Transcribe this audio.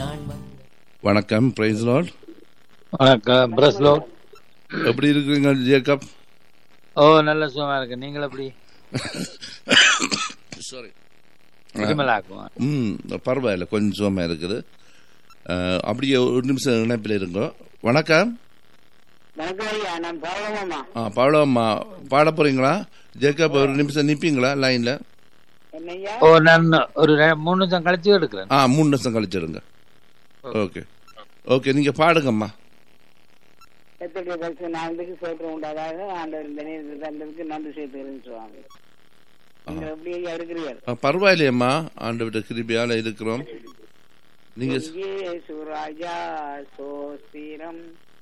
நான் வந்த வணக்கம் பிரைஸ் லார்ட் வணக்கம் பிரஸ்லோ எப்படி இருக்கிறீங்க ஜேக்கப் ஓ நல்ல சுகமா இருக்கு நீங்கள் எப்படி சாரி இருமலாக்கும் ம் பரவாயில்ல கொஞ்சம் சுகமாக இருக்குது அஹ், அப்படியே ஒரு நிமிஷம் இணைப்பில் இருங்கோ வணக்கம் வணக்கம் ஐயா நான் பாவமாமா ஆ பாடம்மா பாட போறீங்களா ஜேக்கப் ஒரு நிமிஷம் நிற்பீங்களா லைனில் என்னய்யா ஓ நான் ஒரு ரெ- மூணு நிமிஷம் கழிச்சு எடுக்கிறேன் ஆ மூணு நிமிஷம் கழிச்சிடுங்க ஓகே ஓகே நீங்கள் பாடுங்கம்மா எத்தகைய பரிசு நாளுக்கு சோற்றம் உண்டாதாக ஆண்டவர் இந்த நேரத்தை தந்ததுக்கு நன்றி சேர்த்துக்கிறேன்னு சொல்லுவாங்க நீங்கள் எப்படி ஐயா இருக்கிறீர்கள் ஆ, பரவாயில்லையம்மா ஆண்டு விட்ட கிருபியால் இருக்கிறோம் நீங்கள் இயேசு ராஜா சோஸ்திரம்